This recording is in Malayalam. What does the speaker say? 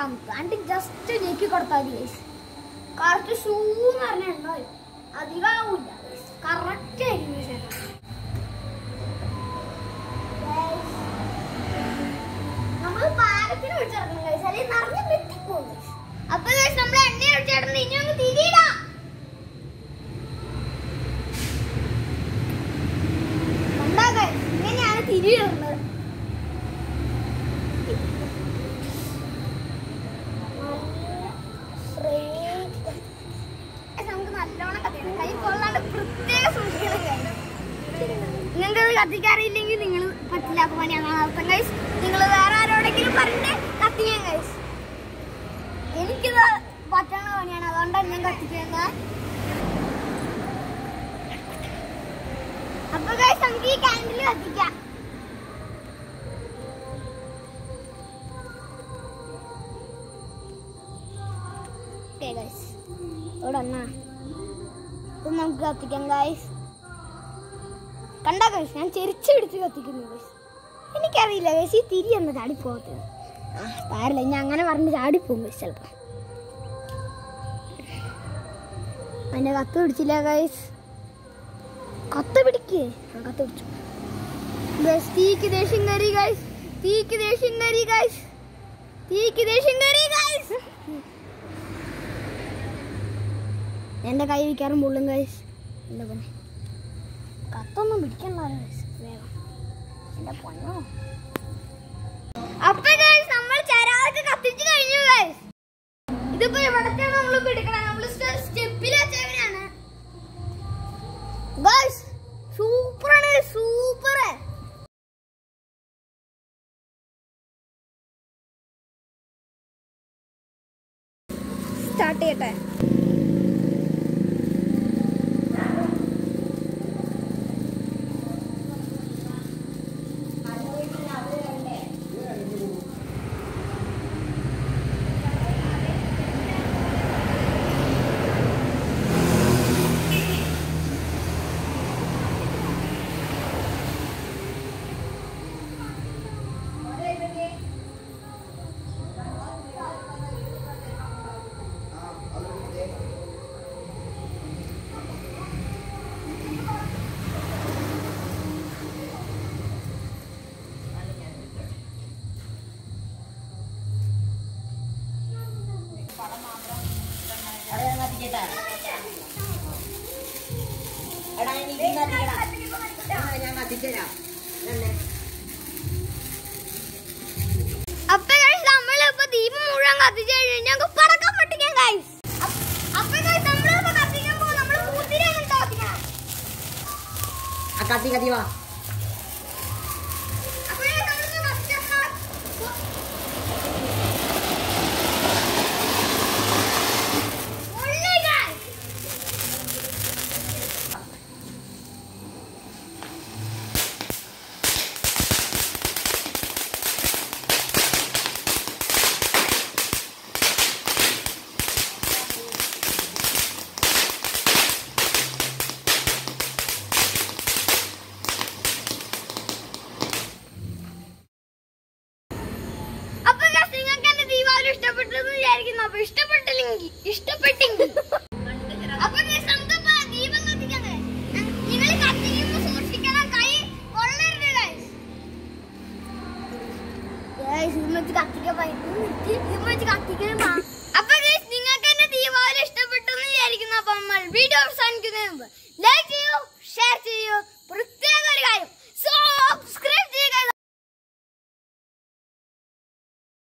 അണ്ട് ജസ്റ്റ് ഞെക്കി കൊടുത്താൽ മതി ഗൈസ് കറക്റ്റ് ഷൂ എന്ന് പറഞ്ഞ എണ്ണ വരും അധികമാവില്ല കറക്റ്റ് ആയിരിക്കും guys എണ്ണ. Guys, നമ്മൾ പാകത്തിന് ഒഴിച്ചിറക്കണം ഗൈസ് അല്ലെങ്കിൽ നിറഞ്ഞ് വെട്ടിപ്പോകും guys. അപ്പൊ ഗൈസ് നമ്മൾ എണ്ണ ഒഴിച്ചിടണം ഇനി ഒന്ന് തിരിയിടാം കണ്ടാ guys, ഇങ്ങനെയാണ് തിരിയിടുന്നത് നമുക്ക് നല്ലോണം കത്തിക്കണം കൈ കൊള്ളാണ്ട് പ്രത്യേക സൂക്ഷിക്കണം guys. നിങ്ങൾക്ക് അത് കത്തിക്കാറിയില്ലെങ്കിൽ നിങ്ങൾ പറ്റില്ലാത്ത പണിയാണ് അർത്ഥം ഗൈസ് നിങ്ങൾ വേറെ ആരോടെങ്കിലും പറഞ്ഞിട്ട് കത്തിക്കാൻ ഗൈസ് എനിക്കിത് പറ്റണ പണിയാണ് അതുകൊണ്ടാണ് ഞാൻ കത്തിക്കുന്നത് അപ്പൊ ഗൈസ് നമുക്ക് ഈ കാൻഡിൽ കത്തിക്കാം ഓക്കെ ഗൈസ് ഇവിടെ എന്നാ ഇത് നമുക്ക് കത്തിക്കാം ഗൈസ് കണ്ടാ ഗൈസ് ഞാൻ ചെരിച്ച് പിടിച്ച് കത്തിക്കുന്നു ഗൈസ് എനിക്കറിയില്ല ഗൈസ് ഈ തിരി ഒന്ന് ചാടിപ്പോകത്തത് ആ താരില്ല ഞാൻ അങ്ങനെ പറഞ്ഞ് ചാടിപ്പോകും ഗൈസ് ചിലപ്പോൾ അതിനെ കത്ത് പിടിച്ചില്ല ഗൈസ് കത്ത് പിടിക്കേ ആ കത്ത് പിടിച്ചു ഗൈസ് തീക്ക് ദേഷ്യം കയറി ഗൈസ് തീക്ക് ദേഷ്യം കയറി ഗൈസ് തീക്ക് ദേഷ്യം കയറി ഗൈസ് എൻ്റെ കൈ വിൽക്കാറും പൊള്ളും ഗൈസ് എൻ്റെ പൊന്നെ കത്തൊന്നും പിടിക്കണ്ട ഗൈസ് വേഗം എൻ്റെ പൊന്നോ അപ്പൊ ഗൈസ് നമ്മൾ ചരാതൊക്കെ കത്തിച്ചു കഴിഞ്ഞു ഗൈസ് ഇതിപ്പോ ഇവിടത്തെ നമ്മൾ പിടിക്കണം നമ്മൾ സ്റ്റെപ്പിൽ വെച്ചവനാണ് ഗൈസ് സൂപ്പറാണ് സൂപ്പർ സ്റ്റാർട്ട് ചെയ്യട്ടെ അപ്പൊ ഗൈസ് നമ്മൾ ഇപ്പൊ ദീപം മുഴുവൻ കത്തിച്ചു കഴിഞ്ഞു ഞങ്ങൾക്ക് പടക്കം പൊട്ടിക്കാൻ ഗൈസ് അപ്പൊ ഗൈസ് നമ്മളിപ്പോ കത്തിക്കാൻ പോകും നമ്മൾ പൂത്തിരിയാണ് കേട്ടോ കത്തിക്കണം കത്തി കത്തി വാ അപ്പൊ guys, നമ്മളിപ്പോ കത്തിക്കാൻ ഉള്ളി guys. അപ്പൊ guys, നിങ്ങൾക്ക് എന്റെ ദീപാവലി ഇഷ്ടപ്പെട്ടെന്ന് വിചാരിക്കുന്നു അപ്പൊ ഇഷ്ടപ്പെട്ടില്ലെങ്കിൽ ഇഷ്ടപ്പെട്ടെങ്കിൽ അപ്പൊ guys, നമുക്കിപ്പോ ദീപം കത്തിക്കാം നിങ്ങൾ കത്തിക്കുമ്പോ സൂക്ഷിക്കണം കൈ കൊള്ളരുത് ഗൈസ് ഗൈസ് ഇത് വെച്ച് കത്തിക്കാൻ ഇത് വെച്ച് കത്തിക്കാൻ